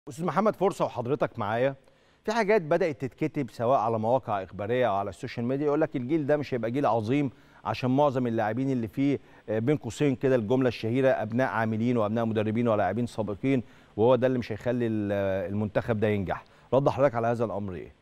استاذ محمد فرصه وحضرتك معايا في حاجات بدات تتكتب سواء على مواقع اخباريه او على السوشيال ميديا يقول لك الجيل ده مش هيبقى جيل عظيم عشان معظم اللاعبين اللي فيه آه، بين قوسين كده الجمله الشهيره ابناء عاملين وابناء مدربين ولاعبين سابقين وهو ده اللي مش هيخلي ال- المنتخب ده ينجح رد حضرتك على هذا الامر ايه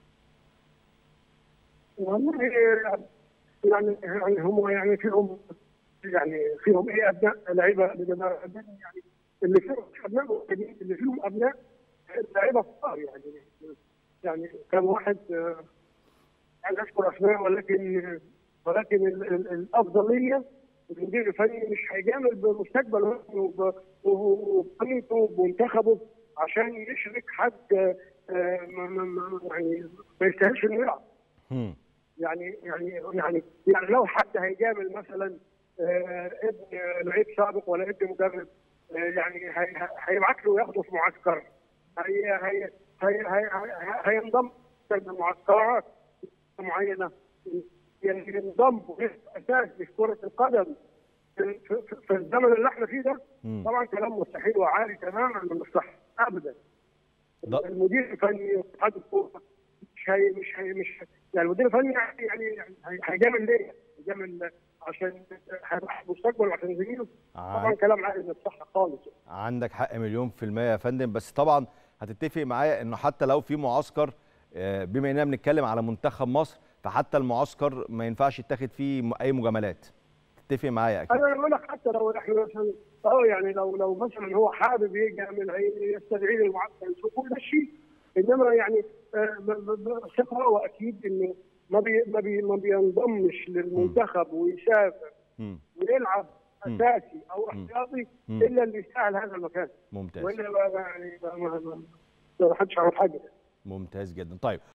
والله يعني يعني هم يعني فيهم يعني فيهم ايه ابناء لعيبه يعني اللي فيهم ابناء مؤمنين، اللي فيهم ابناء لعيبه كبار يعني يعني كان واحد آه، عايز اذكر اسماء ولكن ولكن ال- ال- الافضليه المدير الفني مش هيجامل بمستقبله وب- وبقيمته وبمنتخبه عشان يشرك حد آه، آه، ما- ما- ما- يعني ما يستاهلش انه يلعب هم. يعني يعني يعني يعني لو حد هيجامل مثلا آه، ابن لعيب سابق ولا ابن مدرب آه، يعني هي- هي- هيبعت له ياخده في معسكر هي هي هي هي هي- هينضم لمعسكرات معينه يعني ينضم اساس في كره القدم في, في, في الزمن اللي احنا فيه ده مم. طبعا كلام مستحيل وعالي تماما من الصح ابدا ده- المدير الفني واتحاد الكوره مش هي مش هي مش يعني المدير الفني يعني يعني يعني هي- هيجامل ليه؟ هيجامل عشان هيبقى مستقبل وعشان زميله طبعا عن- كلام عالي من الصح خالص عندك حق مليون في المية يا فندم بس طبعا هتتفق معايا انه حتى لو في معسكر آه، بما اننا بنتكلم على منتخب مصر فحتى المعسكر ما ينفعش يتاخد فيه م- اي مجاملات تتفق معايا اكيد انا بقول لك حتى لو احنا مثلا اه يعني لو لو مثلا هو حابب يجامل هي- يستدعي للمعسكر يشوف كل شيء انما يعني آه، ب- ب- ب- ثقه واكيد انه ما بي ما بي ما بينضمش للمنتخب ويسافر مم. ويلعب مم. اساسي او مم. احتياطي مم. الا اللي يستاهل هذا المكان ممتاز والا ما- يعني ما- ما ما- ما حدش عمل حاجه ممتاز جدا طيب